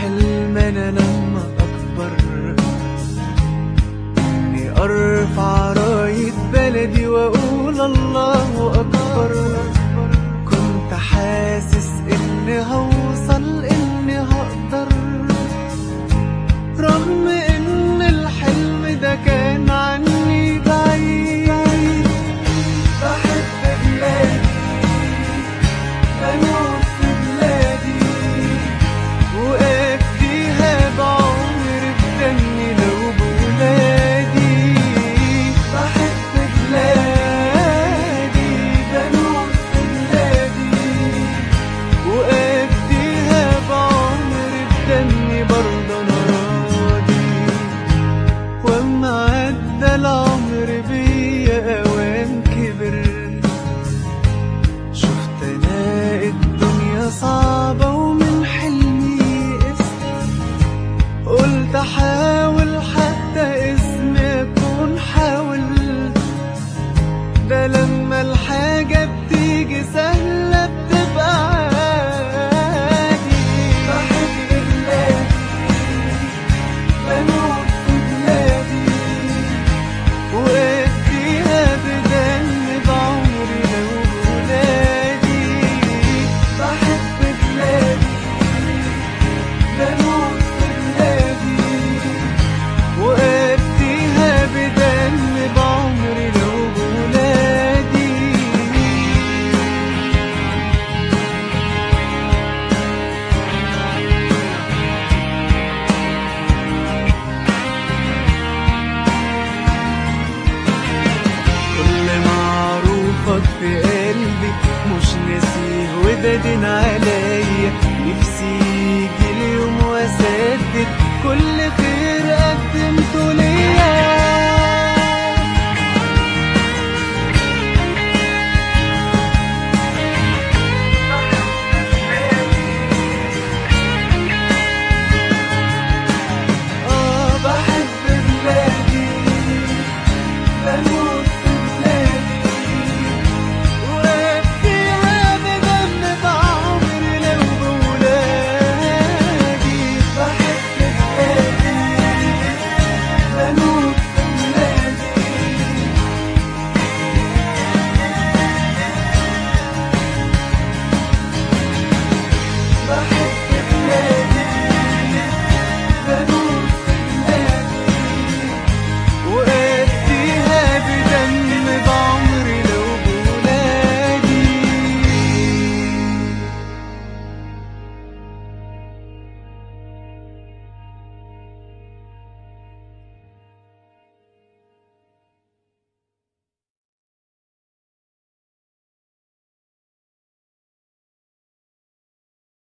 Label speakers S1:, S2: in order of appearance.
S1: حلم انا لما اكبر اني ارفع راية بلدي واقول الله اكبر كنت حاسس اني هوصل اني هقدر رغم ان الحلم ده كان عني بعيد بحب بلادي بموت في بلادي وأديها بعمر بدمي لو بولادي بحب بلادي بموت في بلادي وأديها بعمر بدمي برضه أنا راضي وأما عدى العمر بيا أوان كبر شفت انا الدنيا صعبة ومن حلمي يئست قلت احاول حتى اسمي اكون حاولت ده لما الحاجة بتيجي سهلة بتبقى عادي بحب بلادي بموت في بلادي واديها بدم بعمري لو ولادي بحب بلادي بموت في بلادي واديها بدم بعمري لو ولادي كل معروفك في قلبي مش ناسيه وده دين عليا